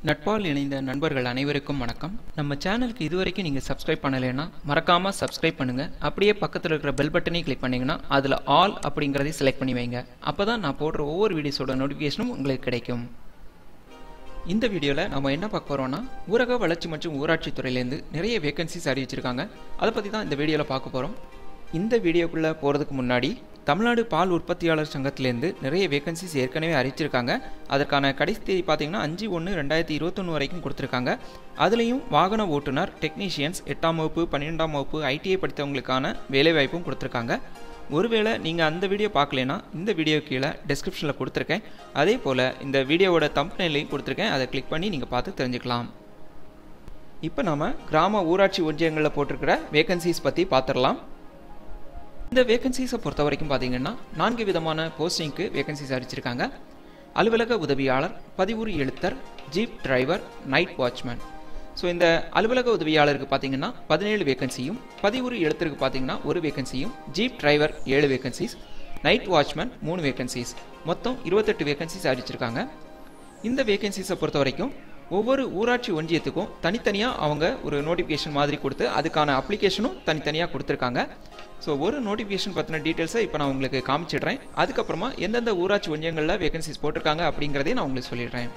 நட்பால் இணைந்த நண்பர்கள் அனைவருக்கும் வணக்கம் நம்ம சேனலுக்கு இதுவரைக்கும் நீங்கள் சப்ஸ்கிரைப் பண்ணலைன்னா மறக்காமல் சப்ஸ்கிரைப் பண்ணுங்கள் அப்படியே பக்கத்தில் இருக்கிற பெல் பட்டனையும் கிளிக் பண்ணிங்கன்னா அதில் ஆல் அப்படிங்கிறதையும் செலக்ட் பண்ணி வைங்க அப்போ தான் நான் போடுற ஒவ்வொரு வீடியோஸோட நோட்டிஃபிகேஷனும் உங்களுக்கு கிடைக்கும் இந்த வீடியோவில் நம்ம என்ன பார்க்க போகிறோம்னா ஊரக வளர்ச்சி மற்றும் ஊராட்சி துறையிலேருந்து நிறைய வேகன்சிஸ் அறிவிச்சிருக்காங்க அதை பற்றி தான் இந்த வீடியோவில் பார்க்க போகிறோம் இந்த வீடியோக்குள்ளே போகிறதுக்கு முன்னாடி தமிழ்நாடு பால் உற்பத்தியாளர் சங்கத்திலேருந்து நிறைய வேகன்சிஸ் ஏற்கனவே அறிவிச்சிருக்காங்க அதற்கான கடைசி தேதி பார்த்தீங்கன்னா அஞ்சு ஒன்று ரெண்டாயிரத்தி இருபத்தொன்று வரைக்கும் கொடுத்துருக்காங்க அதுலேயும் வாகன ஓட்டுநர் டெக்னீஷியன்ஸ் எட்டாம் வகுப்பு பன்னிரெண்டாம் வகுப்பு ஐடிஐ படித்தவங்களுக்கான வேலைவாய்ப்பும் கொடுத்துருக்காங்க ஒருவேளை நீங்கள் அந்த வீடியோ பார்க்கலனா இந்த வீடியோ கீழே டெஸ்கிரிப்ஷனில் கொடுத்துருக்கேன் அதே போல் இந்த வீடியோவோட தம்ப்னைலையும் கொடுத்துருக்கேன் அதை கிளிக் பண்ணி நீங்கள் பார்த்து தெரிஞ்சுக்கலாம் இப்போ நாம கிராம ஊராட்சி ஒன்றியங்களில் போட்டிருக்கிற வேகன்சிஸ் பற்றி பார்த்துடலாம் இந்த வேகன்சிஸை பொறுத்த வரைக்கும் பார்த்தீங்கன்னா நான்கு விதமான போஸ்டிங்க்கு வேகன்சிஸ் அறிவிச்சிருக்காங்க அலுவலக உதவியாளர் பதிவுறு எழுத்தர் jeep driver night watchman so இந்த அலுவலக உதவியாளருக்கு பார்த்தீங்கன்னா பதினேழு வேகன்சியும் பதிவுறு எழுத்தருக்கு பார்த்தீங்கன்னா ஒரு வேகன்சியும் ஜீப் டிரைவர் ஏழு வேகன்சிஸ் நைட் வாட்ச்மேன் மூணு வேகன்சிஸ் மொத்தம் இருபத்தெட்டு வேகன்சிஸ் அறிவிச்சிருக்காங்க இந்த வேகன்சிஸை பொறுத்த வரைக்கும் ஒவ்வொரு ஊராட்சி ஒன்றியத்துக்கும் தனித்தனியாக அவங்க ஒரு நோட்டிஃபிகேஷன் மாதிரி கொடுத்து அதுக்கான அப்ளிகேஷனும் தனித்தனியாக கொடுத்துருக்காங்க ஸோ ஒரு நோட்டிஃபிகேஷன் பற்றின டீட்டெயில்ஸை இப்போ நான் உங்களுக்கு காமிச்சிடுறேன் அதுக்கப்புறமா எந்தெந்த ஊராட்சி ஒன்றியங்களில் வேகன்சிஸ் போட்டிருக்காங்க அப்படிங்கிறதையும் நான் உங்களுக்கு சொல்லிடுறேன்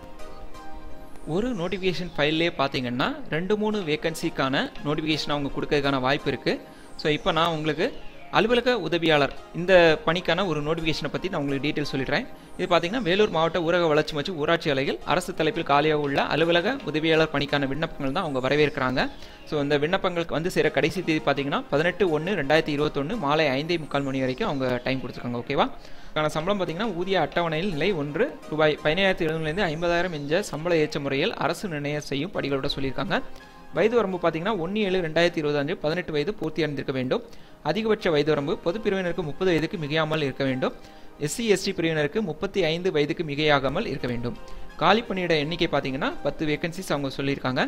ஒரு நோட்டிஃபிகேஷன் ஃபைல்லே பார்த்தீங்கன்னா ரெண்டு மூணு வேகன்சிக்கான நோட்டிஃபிகேஷன் அவங்க கொடுக்கறதுக்கான வாய்ப்பு இருக்குது ஸோ இப்போ நான் உங்களுக்கு அலுவலக உதவியாளர் இந்த பணிக்கான ஒரு நோட்டிஃபிகேஷனை பற்றி நான் உங்களுக்கு டீட்டெயில் சொல்லிடுறேன் இது பார்த்தீங்கன்னா வேலூர் மாவட்ட ஊரக வளர்ச்சி மற்றும் ஊராட்சி அலையில் அரசு தலைப்பில் காலியாக உள்ள அலுவலக உதவியாளர் பணிக்கான விண்ணப்பங்கள் தான் அவங்க வரவேற்கிறாங்க ஸோ இந்த விண்ணப்பங்களுக்கு வந்து சேர கடைசி தேதி பார்த்தீங்கன்னா பதினெட்டு ஒன்று ரெண்டாயிரத்தி இருபத்தொன்று மாலை ஐந்தே முக்கால் மணி வரைக்கும் அவங்க டைம் கொடுத்துருக்காங்க ஓகேவா அதுக்கான சம்பளம் பார்த்தீங்கன்னா ஊதிய அட்டவணையில் நிலை ஒன்று ரூபாய் பதினேழாயிரத்தி எழுநூறுலேருந்து ஐம்பதாயிரம் என்ற சம்பள ஏற்ற முறையில் அரசு நிர்ணயம் செய்யும் படிகளோட சொல்லியிருக்காங்க வயது வரம்பு பார்த்தீங்கன்னா ஒன்று ஏழு ரெண்டாயிரத்தி இருபது அஞ்சு பதினெட்டு வயது பூர்த்தி அடைந்திருக்க வேண்டும் அதிகபட்ச வயது வரம்பு பொது பிரிவினருக்கு முப்பது வயதுக்கு மிகையாமல் இருக்க வேண்டும் எஸ்சி எஸ்டி பிரிவினருக்கு முப்பத்தி ஐந்து வயதுக்கு மிகையாகாமல் இருக்க வேண்டும் காலி பணியிட எண்ணிக்கை பார்த்தீங்கன்னா பத்து வேகன்சிஸ் அவங்க சொல்லியிருக்காங்க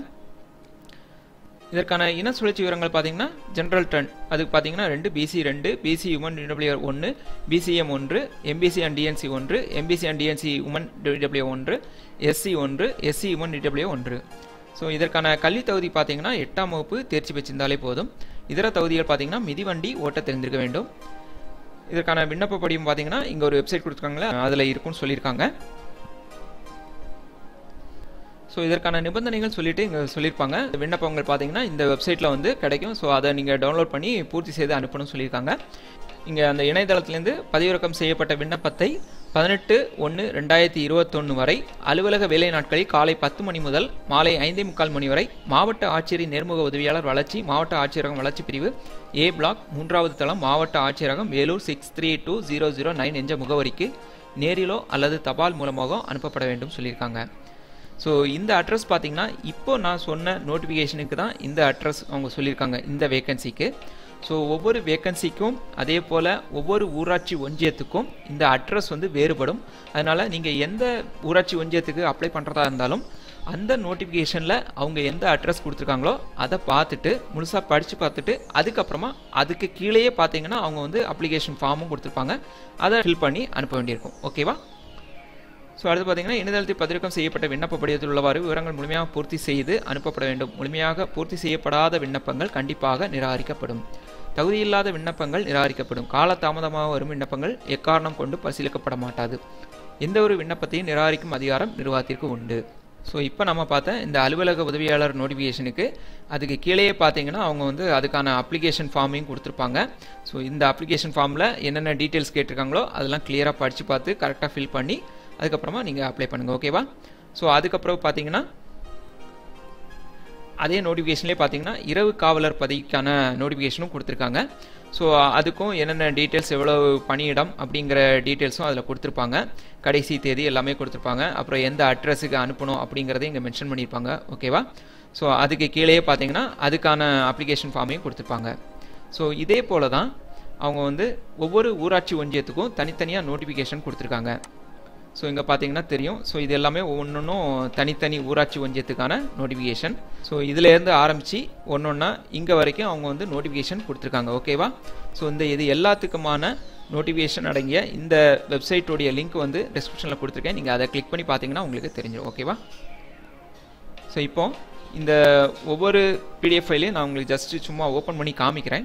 இதற்கான இன சுழற்சி விவரங்கள் பார்த்தீங்கன்னா ஜென்ரல் ட்ரெண்ட் அதுக்கு பார்த்தீங்கன்னா ரெண்டு பிசி ரெண்டு பிசி உமன் டிடபிள்யூஆர் ஒன்று பிசிஎம் ஒன்று எம்பிசி அண்ட் டிஎன்சி ஒன்று MBC and DNC women DW ஒன்று எஸ்சி ஒன்று எஸ்சி உமன் டிடபிள்யூ ஒன்று ஸோ இதற்கான கல்வி தகுதி பார்த்தீங்கன்னா எட்டாம் வகுப்பு தேர்ச்சி பெற்றிருந்தாலே போதும் இதர தகுதிகள் பார்த்தீங்கன்னா மிதிவண்டி ஓட்ட தெரிஞ்சிருக்க வேண்டும் இதற்கான விண்ணப்ப படியும் பார்த்தீங்கன்னா இங்கே ஒரு வெப்சைட் கொடுத்துருக்காங்களே அதில் இருக்கும்னு சொல்லியிருக்காங்க ஸோ இதற்கான நிபந்தனைகள் சொல்லிட்டு இங்கே சொல்லியிருப்பாங்க விண்ணப்பங்கள் பார்த்தீங்கன்னா இந்த வெப்சைட்டில் வந்து கிடைக்கும் ஸோ அதை நீங்கள் டவுன்லோட் பண்ணி பூர்த்தி செய்து அனுப்பணும்னு சொல்லியிருக்காங்க இங்கே அந்த இணையதளத்திலேருந்து பதிவிறக்கம் செய்யப்பட்ட விண்ணப்பத்தை பதினெட்டு ஒன்று ரெண்டாயிரத்தி இருபத்தொன்று வரை அலுவலக வேலை நாட்களில் காலை பத்து மணி முதல் மாலை ஐந்தே முக்கால் மணி வரை மாவட்ட ஆட்சியரின் நேர்முக உதவியாளர் வளர்ச்சி மாவட்ட ஆட்சியரகம் வளர்ச்சி பிரிவு ஏ பிளாக் மூன்றாவது தளம் மாவட்ட ஆட்சியரகம் Vellore six three two zero zero nine என்ற முகவரிக்கு நேரிலோ அல்லது தபால் மூலமாக அனுப்பப்பட வேண்டும் சொல்லியிருக்காங்க ஸோ இந்த அட்ரஸ் பார்த்தீங்கன்னா இப்போ நான் சொன்ன நோட்டிஃபிகேஷனுக்கு தான் இந்த அட்ரஸ் அவங்க சொல்லியிருக்காங்க இந்த வேக்கன்சிக்கு ஸோ ஒவ்வொரு வேக்கன்சிக்கும் அதே போல் ஒவ்வொரு ஊராட்சி ஒன்றியத்துக்கும் இந்த அட்ரஸ் வந்து வேறுபடும் அதனால் நீங்கள் எந்த ஊராட்சி ஒன்றியத்துக்கு அப்ளை பண்ணுறதா இருந்தாலும் அந்த நோட்டிஃபிகேஷனில் அவங்க எந்த அட்ரஸ் கொடுத்துருக்காங்களோ அதை பார்த்துட்டு முழுசாக படித்து பார்த்துட்டு அதுக்கப்புறமா அதுக்கு கீழேயே பார்த்தீங்கன்னா அவங்க வந்து அப்ளிகேஷன் ஃபார்மும் கொடுத்துருப்பாங்க அதை ஃபில் பண்ணி அனுப்ப வேண்டியிருக்கும் ஓகேவா ஸோ அடுத்து பார்த்தீங்கன்னா இணையதளத்தில் பதிவிறக்கம் செய்யப்பட்ட விண்ணப்ப படிவத்தில் உள்ளவாறு விவரங்கள் முழுமையாக பூர்த்தி செய்து அனுப்பப்பட வேண்டும் முழுமையாக பூர்த்தி செய்யப்படாத விண்ணப்பங்கள் கண்டிப்பாக நிராகரிக்கப்படும் தகுதியில்லாத விண்ணப்பங்கள் நிராகரிக்கப்படும் காலதாமதமாக வரும் விண்ணப்பங்கள் எக்காரணம் கொண்டு பரிசீலிக்கப்பட மாட்டாது எந்த ஒரு விண்ணப்பத்தையும் நிராகரிக்கும் அதிகாரம் நிர்வாகத்திற்கு உண்டு ஸோ இப்போ நம்ம பார்த்த இந்த அலுவலக உதவியாளர் நோட்டிஃபிகேஷனுக்கு அதுக்கு கீழேயே பார்த்தீங்கன்னா அவங்க வந்து அதுக்கான அப்ளிகேஷன் ஃபார்மையும் கொடுத்துருப்பாங்க ஸோ இந்த அப்ளிகேஷன் ஃபார்மில் என்னென்ன டீட்டெயில்ஸ் கேட்டிருக்காங்களோ அதெல்லாம் கிளியராக படித்து பார்த்து கரெக்டாக ஃபில் பண்ணி அதுக்கப்புறமா நீங்கள் அப்ளை பண்ணுங்கள் ஓகேவா ஸோ அதுக்கப்புறம் பார்த்தீங்கன்னா அதே நோட்டிஃபிகேஷன்லேயே பார்த்தீங்கன்னா இரவு காவலர் பதவிக்கான நோட்டிஃபிகேஷனும் கொடுத்துருக்காங்க ஸோ அதுக்கும் என்னென்ன டீட்டெயில்ஸ் எவ்வளோ பணியிடம் அப்படிங்கிற டீட்டெயில்ஸும் அதில் கொடுத்துருப்பாங்க கடைசி தேதி எல்லாமே கொடுத்துருப்பாங்க அப்புறம் எந்த அட்ரஸுக்கு அனுப்பணும் அப்படிங்கிறதையும் இங்கே மென்ஷன் பண்ணியிருப்பாங்க ஓகேவா ஸோ அதுக்கு கீழேயே பார்த்தீங்கன்னா அதுக்கான அப்ளிகேஷன் ஃபார்மையும் கொடுத்துருப்பாங்க ஸோ இதே போல தான் அவங்க வந்து ஒவ்வொரு ஊராட்சி ஒன்றியத்துக்கும் தனித்தனியாக நோட்டிஃபிகேஷன் கொடுத்துருக்காங்க ஸோ இங்கே பார்த்தீங்கன்னா தெரியும் ஸோ இது எல்லாமே ஒவ்வொன்றும் தனித்தனி ஊராட்சி ஒன்றியத்துக்கான நோட்டிஃபிகேஷன் ஸோ இதிலேருந்து ஆரம்பித்து ஒன்று ஒன்றா இங்கே வரைக்கும் அவங்க வந்து நோட்டிஃபிகேஷன் கொடுத்துருக்காங்க ஓகேவா ஸோ இந்த இது எல்லாத்துக்குமான நோட்டிஃபிகேஷன் அடங்கிய இந்த வெப்சைட்டோடைய லிங்க் வந்து டிஸ்கிரிப்ஷனில் கொடுத்துருக்கேன் நீங்கள் அதை கிளிக் பண்ணி பார்த்தீங்கன்னா உங்களுக்கு தெரிஞ்சிடும் ஓகேவா ஸோ இப்போ இந்த ஒவ்வொரு பிடிஎஃப் ஃபைலையும் நான் உங்களுக்கு ஜஸ்ட்டு சும்மா ஓப்பன் பண்ணி காமிக்கிறேன்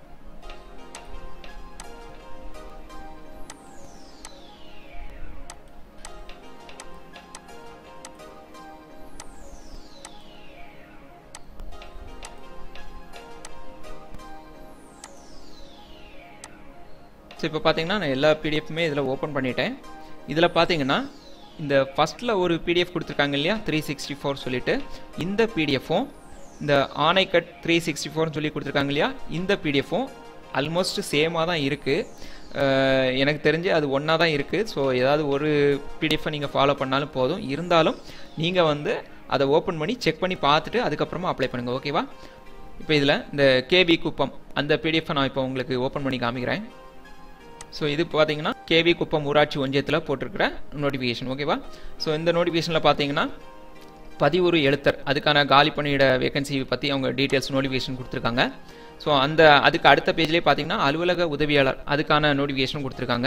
ஸோ இப்போ பார்த்தீங்கன்னா நான் எல்லா பிடிஎஃப்புமே இதில் ஓப்பன் பண்ணிட்டேன் இதில் பார்த்தீங்கன்னா இந்த ஃபஸ்ட்டில் ஒரு பிடிஎஃப் கொடுத்துருக்காங்க இல்லையா த்ரீ சிக்ஸ்டி ஃபோர் சொல்லிட்டு இந்த பிடிஎஃப்பும் இந்த ஆனைக்கட் த்ரீ சிக்ஸ்டி ஃபோர்னு சொல்லி கொடுத்துருக்காங்க இல்லையா இந்த பிடிஎஃப்பும் ஆல்மோஸ்ட் சேமாக தான் இருக்குது எனக்கு தெரிஞ்சு அது ஒன்றா தான் இருக்குது ஸோ ஏதாவது ஒரு பிடிஎஃப்பை நீங்கள் ஃபாலோ பண்ணாலும் போதும் இருந்தாலும் நீங்கள் வந்து அதை ஓப்பன் பண்ணி செக் பண்ணி பார்த்துட்டு அதுக்கப்புறமா அப்ளை பண்ணுங்கள் ஓகேவா இப்போ இதில் இந்த கேபி குப்பம் அந்த பிடிஎஃப்பை நான் இப்போ உங்களுக்கு ஓப்பன் பண்ணி காமிக்கிறேன் ஸோ இது பார்த்தீங்கன்னா கேவி குப்பம் ஊராட்சி ஒன்றியத்தில் போட்டிருக்கிற நோட்டிஃபிகேஷன் ஓகேவா ஸோ இந்த நோட்டிஃபிகேஷனில் பார்த்தீங்கன்னா பதிவுறு எழுத்தர் அதுக்கான காலி பணியிட வேகன்சி பற்றி அவங்க டீட்டெயில்ஸ் நோட்டிஃபிகேஷன் கொடுத்துருக்காங்க ஸோ அந்த அதுக்கு அடுத்த பேஜ்லேயே பார்த்தீங்கன்னா அலுவலக உதவியாளர் அதுக்கான நோட்டிஃபிகேஷன் கொடுத்துருக்காங்க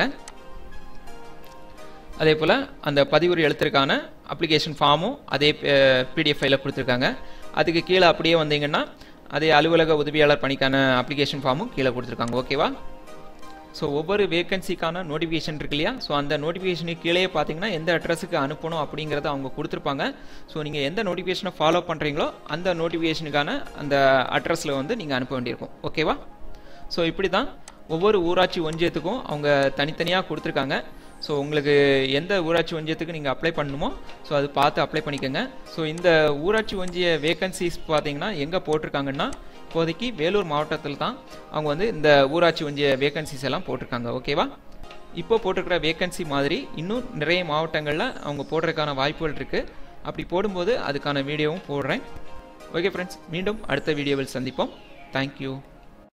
அதே போல் அந்த பதிவுறு எழுத்துருக்கான அப்ளிகேஷன் ஃபார்மும் அதே பிடிஎஃப் ஃபைலில் கொடுத்துருக்காங்க அதுக்கு கீழே அப்படியே வந்தீங்கன்னா அதே அலுவலக உதவியாளர் பணிக்கான அப்ளிகேஷன் ஃபார்மும் கீழே கொடுத்துருக்காங்க ஓகேவா ஸோ ஒவ்வொரு வேகன்சிக்கான நோட்டிஃபிகேஷன் இருக்கு இல்லையா ஸோ அந்த நோட்டிஃபிகேஷனுக்கு கீழே பார்த்தீங்கன்னா எந்த அட்ரஸுக்கு அனுப்பணும் அப்படிங்கிறத அவங்க கொடுத்துருப்பாங்க ஸோ நீங்கள் எந்த நோட்டிஃபிகேஷனை ஃபாலோ பண்ணுறீங்களோ அந்த நோட்டிஃபிகேஷனுக்கான அந்த அட்ரஸில் வந்து நீங்கள் அனுப்ப வேண்டியிருக்கும் ஓகேவா ஸோ இப்படி தான் ஒவ்வொரு ஊராட்சி ஒன்றியத்துக்கும் அவங்க தனித்தனியாக கொடுத்துருக்காங்க ஸோ உங்களுக்கு எந்த ஊராட்சி ஒன்றியத்துக்கு நீங்கள் அப்ளை பண்ணணுமோ ஸோ அது பார்த்து அப்ளை பண்ணிக்கோங்க ஸோ இந்த ஊராட்சி ஒன்றிய வேகன்சிஸ் பார்த்தீங்கன்னா எங்கே போட்டிருக்காங்கன்னா இப்போதைக்கு வேலூர் மாவட்டத்தில் தான் அவங்க வந்து இந்த ஊராட்சி ஒன்றிய வேகன்சிஸ் எல்லாம் போட்டிருக்காங்க ஓகேவா இப்போ போட்டிருக்கிற வேகன்சி மாதிரி இன்னும் நிறைய மாவட்டங்களில் அவங்க போடுறதுக்கான வாய்ப்புகள் இருக்குது அப்படி போடும்போது அதுக்கான வீடியோவும் போடுறேன் ஓகே ஃப்ரெண்ட்ஸ் மீண்டும் அடுத்த வீடியோவில் சந்திப்போம் தேங்க்யூ